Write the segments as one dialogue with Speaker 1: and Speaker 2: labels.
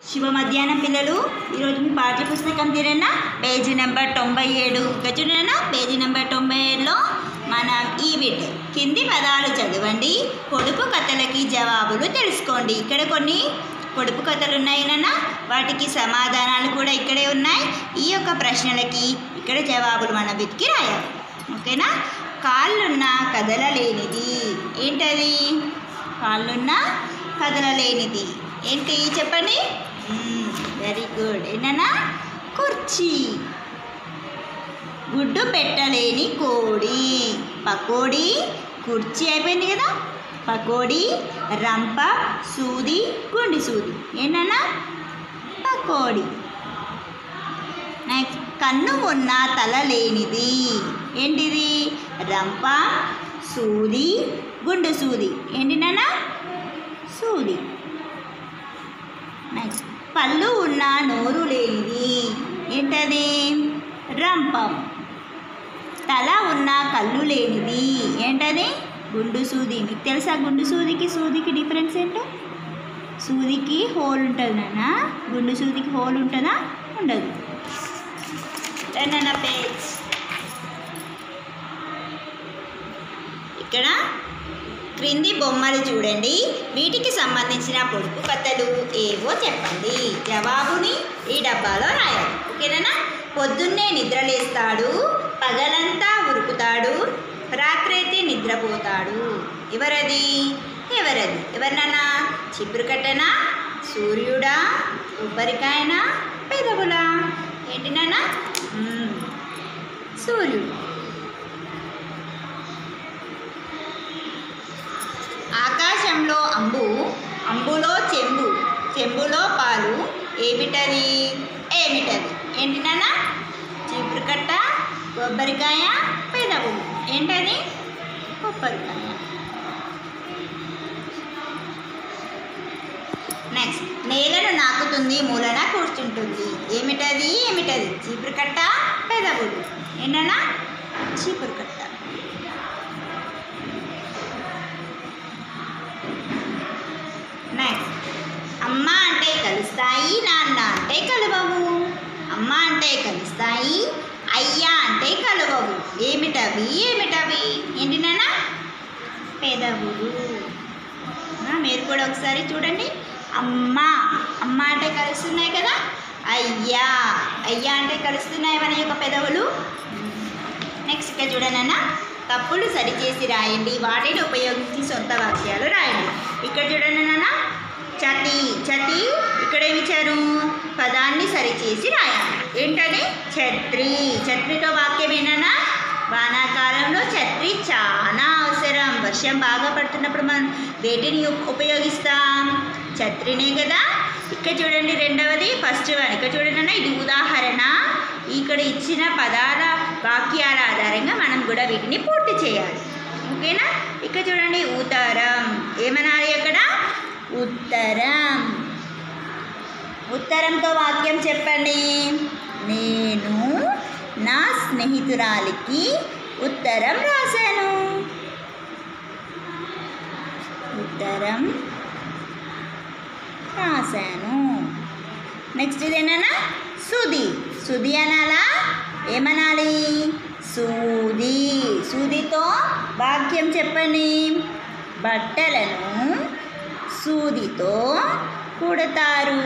Speaker 1: శుభ మధ్యాహ్నం పిల్లలు ఈరోజు మీ పాఠ్య పుస్తకం తీరన్నా పేజీ నెంబర్ తొంభై ఏడు ఇంకా చూడన్నా పేజీ నెంబర్ తొంభై ఏడులో మనం ఈ బిట్ కింది పదాలు చదవండి పొడుపు కథలకి జవాబులు తెలుసుకోండి ఇక్కడ కొన్ని పొడుపు కథలు ఉన్నాయి నాన్న వాటికి సమాధానాలు కూడా ఇక్కడే ఉన్నాయి ఈ యొక్క ప్రశ్నలకి ఇక్కడ జవాబులు మనం వెతికి రాయాలి ఓకేనా కాళ్ళున్న కదలలేనిది ఏంటది కాళ్ళున్న కదలలేనిది ఏంటి చెప్పండి వెరీ గుడ్ ఏంటన్నా కుర్చీ గుడ్డు పెట్టలేని కోడి పకోడీ కుర్చీ అయిపోయింది కదా పకోడీ రంప సూది గుండి సూది ఏంటన్నా పకోడీ నెక్స్ట్ కన్ను ఉన్న తల లేనిది ఏంటిది రంప సూది గుండు సూది ఏంటి నాన్న సూది నెక్స్ట్ పళ్ళు ఉన్న నోరు లేనిది ఏంటది రంపం తల ఉన్న కళ్ళు లేనిది ఏంటది గుండు సూది మీకు తెలుసా గుండు సూదికి సూదికి డిఫరెన్స్ ఏంటో సూదికి హోల్ ఉంటుంది నాన్న గుండు సూదికి హోల్ ఉంటుందా ఉండదు టెన్ పేజ్ ఇక్కడ క్రింది బొమ్మలు చూడండి వీటికి సంబంధించిన పొడుపు కథలు ఏవో చెప్పండి జవాబుని ఈ డబ్బాలో రాయాలి ఓకేనా పొద్దున్నే నిద్రలేస్తాడు పగలంతా ఉరుకుతాడు రాత్రైతే నిద్రపోతాడు ఎవరది ఎవరది ఎవరినన్నా చిపురు కట్టనా సూర్యుడా కొబ్బరికాయనా పెదవులా ఏంటి నాన్న మ్మ్. సూర్యుడు ఆకాశంలో అంబు అంబులో చెంబు చెంబులో పాలు ఏమిటది ఏమిటది ఏంటి నాన్న చీపురు కట్ట కొబ్బరికాయ పెదవు ఏంటది కొబ్బరికాయ నెక్స్ట్ నేలను నాకుతుంది మూలన కూర్చుంటుంది ఏమిటది ఏమిటది చీపురు కట్ట పెదవులు ఏంటన్నా చీపురు కట్ట నెక్స్ట్ అమ్మ అంటే కలుస్తాయి నాన్న అంటే కలవవు అమ్మ అంటే కలుస్తాయి అయ్యా అంటే కలవవు ఏమిటవి ఏమిటవి ఏంటి నాన్న పెదవులు ఆ, మీరు కూడా ఒకసారి చూడండి అమ్మ అమ్మ అంటే కలుస్తున్నాయి కదా అయ్యా అయ్యా అంటే కలుస్తున్నాయి మన యొక్క పెదవులు నెక్స్ట్ ఇక్కడ చూడండి అన్న తప్పులు సరిచేసి రాయండి వాటిని ఉపయోగించి సొంత వాక్యాలు రాయండి ఇక్కడ చూడండి నాన్న చతి చతి ఇక్కడ ఏమి ఇచ్చారు పదాన్ని సరిచేసి రాయాలి ఏంటది ఛత్రి ఛత్రితో వాక్యం ఏంటన్నా వానాకాలంలో ఛత్రి చాలా అవసరం వర్షం బాగా పడుతున్నప్పుడు మనం వేటిని ఉప్- ఉపయోగిస్తాం ఛత్రినే కదా ఇక్కడ చూడండి రెండవది ఫస్ట్ వన్ ఇక్కడ చూడండి అన్న ఇది ఉదాహరణ ఇక్కడ ఇచ్చిన పదాల వాక్యాల ఆధారంగా మనం కూడా వీటిని పూర్తి చేయాలి ఓకేనా ఇక్కడ చూడండి ఉత్తరం ఏమనాలి అక్కడ ఉత్తరం ఉత్తరంతో వాక్యం చెప్పండి నేను నా స్నేహితురాలికి ఉత్తరం రాశాను ఉత్తరం రాశాను నెక్స్ట్ ఇదేనా సుది సుది అనాలా ఏమనాలి సూది సూదితో వాక్యం చెప్పండి బట్టలను సూదితో కుడతారు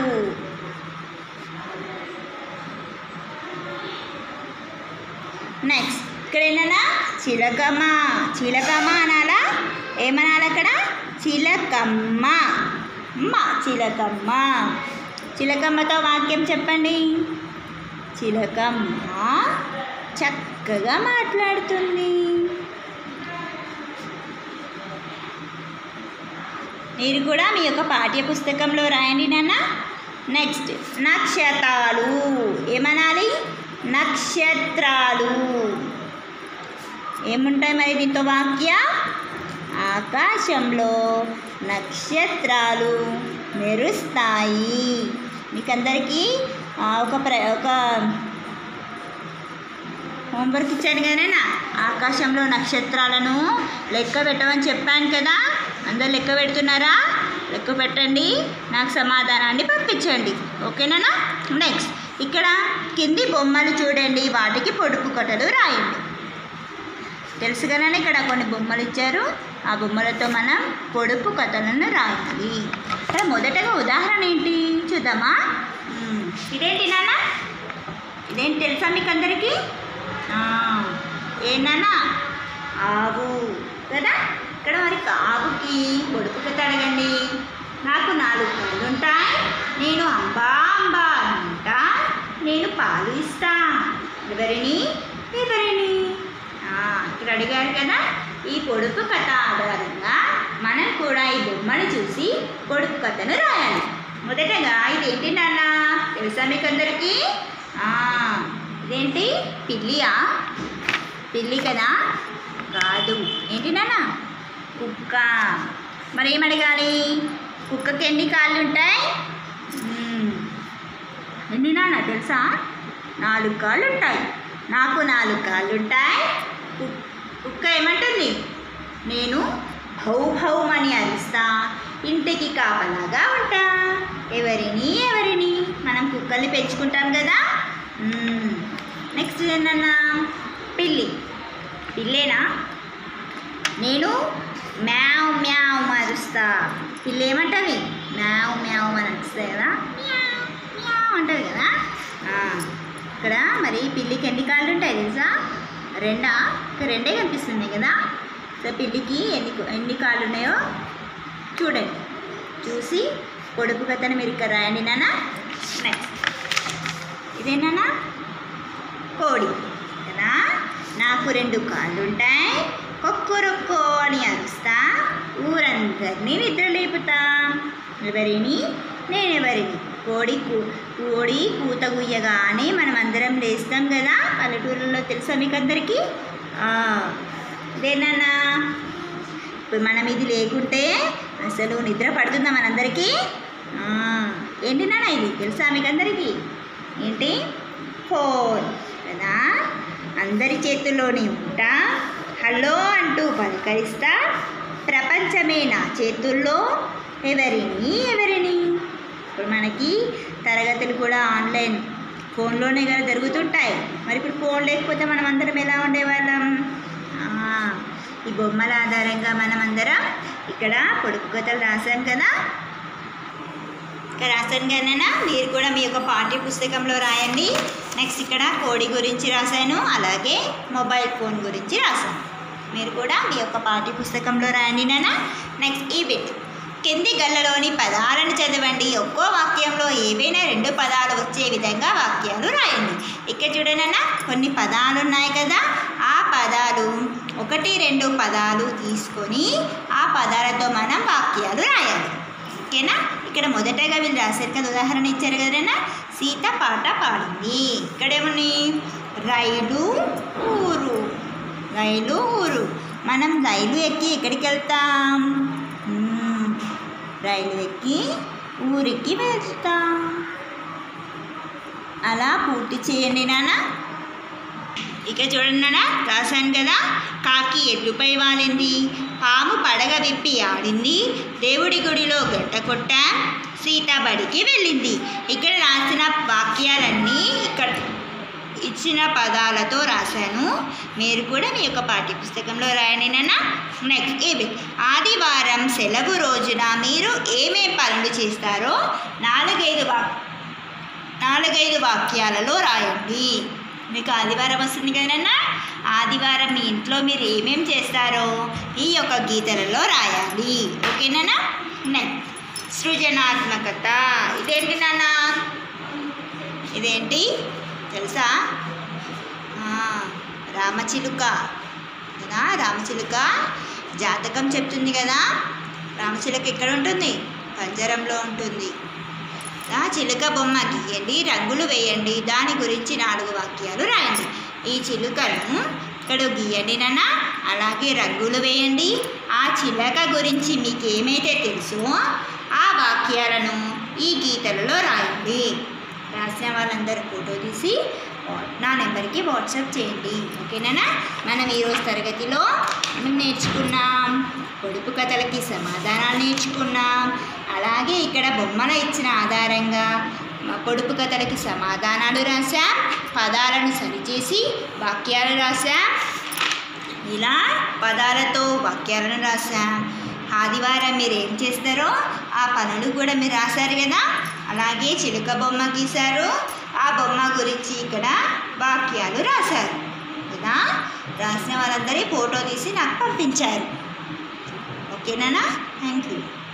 Speaker 1: నెక్స్ట్ ఇక్కడ ఏంటన్నా చిలకమ్మ చిలకమ్మ అనాలా ఏమనాలి అక్కడ చిలకమ్మ అమ్మ చిలకమ్మ చిలకమ్మతో వాక్యం చెప్పండి చిలకమ్మ చక్కగా మాట్లాడుతుంది మీరు కూడా మీ యొక్క పాఠ్య పుస్తకంలో రాయండి నాన్న నెక్స్ట్ నక్షత్రాలు ఏమనాలి నక్షత్రాలు ఏముంటాయి మరి దీంతో వాక్య ఆకాశంలో నక్షత్రాలు మెరుస్తాయి మీకు అందరికీ ఆ, ఒక ప్ర ఒక హోంవర్క్ ఇచ్చాను కదనా ఆకాశంలో నక్షత్రాలను లెక్క పెట్టమని చెప్పాను కదా అందరు లెక్క పెడుతున్నారా లెక్క పెట్టండి నాకు సమాధానాన్ని పంపించండి ఓకేనా నెక్స్ట్ ఇక్కడ కింది బొమ్మలు చూడండి వాటికి పొడుపు కథలు రాయండి తెలుసు కదా ఇక్కడ కొన్ని బొమ్మలు ఇచ్చారు ఆ బొమ్మలతో మనం పొడుపు కథలను రాయాలి ఇక్కడ మొదటగా ఉదాహరణ ఏంటి చూద్దామా మ్మ్. ఇదేంటి నాన్న ఇదేంటి తెలుసా మీకు అందరికీ ఆ, ఏంటన్నా ఆవు కదా ఇక్కడ మరి ఆవుకి పొడుపు కథ అడగండి నాకు నాలుగు కళ్ళు ఉంటాయి నేను అంబా అంబా అంటా నేను పాలు ఇస్తా ఎవరిని ఎవరిని ఆ, ఇక్కడ అడిగారు కదా ఈ పొడుపు కథ ఆధారంగా మనం కూడా ఈ బొమ్మను చూసి పొడుపు కథను రాయాలి మొదటగా ఇదేంటి నాన్న తెలుసా మీకు అందరికీ ఆ, ఇదేంటి పిల్లియా పిల్లి కదా కాదు ఏంటి నాన్న కుక్క మరి ఏం అడగాలి కుక్కకి ఎన్ని కాళ్ళు ఉంటాయి మ్మ్. ఎన్ని నాన్న తెలుసా నాలుగు కాళ్ళు ఉంటాయి నాకు నాలుగు కాళ్ళు ఉంటాయి కు- కుక్క ఏమంటుంది నేను భౌ భౌం అని అరుస్తా ఇంటికి కాపలాగా ఉంటా ఎవరిని ఎవరిని మనం కుక్కల్ని పెంచుకుంటాం కదా నెక్స్ట్ ఏంటన్నా పిల్లి పిల్లేనా నేను మ్యావ్ మ్యావ్ మరుస్తా పిల్లి ఏమంటది మ్యావ్ మ్యావ్ అని అరుస్తుంది కదా మ్యావ్ మ్యావ్ అంటది కదా ఆ, ఇక్కడ మరి పిల్లికి ఎన్ని కాళ్ళు ఉంటాయి తెలుసా రెండా ఇక్కడ రెండే కనిపిస్తున్నాయి కదా సో పిల్లికి ఎన్ని ఎన్ని కాళ్ళు ఉన్నాయో చూడండి చూసి పొడుపు కథను మీరు ఇక్కడ రాయండి నాన్న నెక్స్ట్ ఇదేనా కోడి కదా నాకు రెండు కాళ్ళు ఉంటాయి కొక్కరొక్కో అని అరుస్తా ఊరందరినీ నిద్ర లేపుతా ఎవరిని నేనెవరిని కోడి కూ కోడి కూత గుయ్యగానే మనం అందరం లేస్తాం కదా పల్లెటూరులో తెలుసా మీకు అందరికీ ఆ, ఇదేనా ఇప్పుడు మనం ఇది లేకుంటే అసలు నిద్ర పడుతుందా మనందరికీ ఆ, ఏంటి నాన్న ఇది తెలుసా మీకు అందరికీ ఏంటి ఫోన్ కదా అందరి చేతుల్లోనే ఉంటా హలో అంటూ పలకరిస్తా ప్రపంచమే నా చేతుల్లో ఎవరిని ఎవరిని ఇప్పుడు మనకి తరగతులు కూడా ఆన్లైన్ ఫోన్లోనే కదా జరుగుతుంటాయి మరి ఇప్పుడు ఫోన్ లేకపోతే మనం అందరం ఎలా ఉండేవాళ్ళం ఆ, ఈ బొమ్మల ఆధారంగా మనం అందరం ఇక్కడ పొడుపు కథలు రాసాం కదా ఇక్కడ రాశాను కదన్నా మీరు కూడా మీ యొక్క పాఠ్య పుస్తకంలో రాయండి నెక్స్ట్ ఇక్కడ కోడి గురించి రాశాను అలాగే మొబైల్ ఫోన్ గురించి రాశాను మీరు కూడా మీ యొక్క పాఠ్య పుస్తకంలో రాయండి నాన్న నెక్స్ట్ ఈ బిట్ కింది గళ్ళలోని పదాలను చదవండి ఒక్కో వాక్యంలో ఏవైనా రెండు పదాలు వచ్చే విధంగా వాక్యాలు రాయండి ఇక్కడ చూడనన్నా కొన్ని పదాలు ఉన్నాయి కదా ఆ పదాలు ఒకటి రెండు పదాలు తీసుకొని ఆ పదాలతో మనం వాక్యాలు రాయాలి ఓకేనా ఇక్కడ మొదటగా వీళ్ళు రాశారు కదా ఉదాహరణ ఇచ్చారు కదన్నా సీత పాట పాడింది ఇక్కడేమని రైలు ఊరు రైలు ఊరు మనం రైలు ఎక్కి ఎక్కడికి వెళ్తాం మ్మ్. రైలు ఎక్కి ఊరికి వెళ్తాం అలా పూర్తి చేయండి నాన్న ఇక చూడండి నాన్న రాశాను కదా కాకి ఎడ్లుపై వాలింది పాము పడగ విప్పి ఆడింది దేవుడి గుడిలో గంట కొట్టా సీత బడికి వెళ్ళింది ఇక్కడ రాసిన వాక్యాలన్నీ ఇక్కడ ఇచ్చిన పదాలతో రాశాను మీరు కూడా మీ యొక్క పాఠ్యపుస్తకంలో రాయండి నాన్న నెక్స్ట్ ఇవి ఆదివారం సెలవు రోజున మీరు ఏమేం పనులు చేస్తారో నాలుగైదు వాక్ నాలుగైదు వాక్యాలలో రాయండి మీకు ఆదివారం వస్తుంది కదన్నా ఆదివారం మీ ఇంట్లో మీరు ఏమేం చేస్తారో ఈ యొక్క గీతలలో రాయాలి ఓకేనా నెక్స్ట్ సృజనాత్మకత ఇదేంటి నాన్న ఇదేంటి తెలుసా ఆ, రామచిలుక కదా రామచిలుక జాతకం చెప్తుంది కదా రామచిలుక ఎక్కడ ఉంటుంది పంజరంలో ఉంటుంది ఆ చిలుక బొమ్మ గీయండి రంగులు వేయండి దాని గురించి నాలుగు వాక్యాలు రాయండి ఈ చిలుకను ఇక్కడ గీయండి నాన్న అలాగే రంగులు వేయండి ఆ చిలక గురించి మీకు ఏమైతే తెలుసో ఆ వాక్యాలను ఈ గీతలలో రాయండి రాసిన వాళ్ళందరూ ఫోటో తీసి వా- నా నెంబర్కి వాట్సాప్ చేయండి ఓకేనా మనం ఈరోజు తరగతిలో మనం నేర్చుకున్నాం పొడుపు కథలకి సమాధానాలు నేర్చుకున్నాం అలాగే ఇక్కడ బొమ్మల ఇచ్చిన ఆధారంగా మ- పొడుపు కథలకి సమాధానాలు రాసాం పదాలను సరిచేసి వాక్యాలు రాసాం ఇలా పదాలతో వాక్యాలను రాసాం ఆదివారం మీరు ఏం చేస్తారో ఆ పనులు కూడా మీరు రాశారు కదా అలాగే చిలుక బొమ్మ గీశారు ఆ బొమ్మ గురించి ఇక్కడ వాక్యాలు రాశారు కదా రాసిన వాళ్ళందరి ఫోటో తీసి నాకు పంపించారు ఓకేనా థ్యాంక్ యూ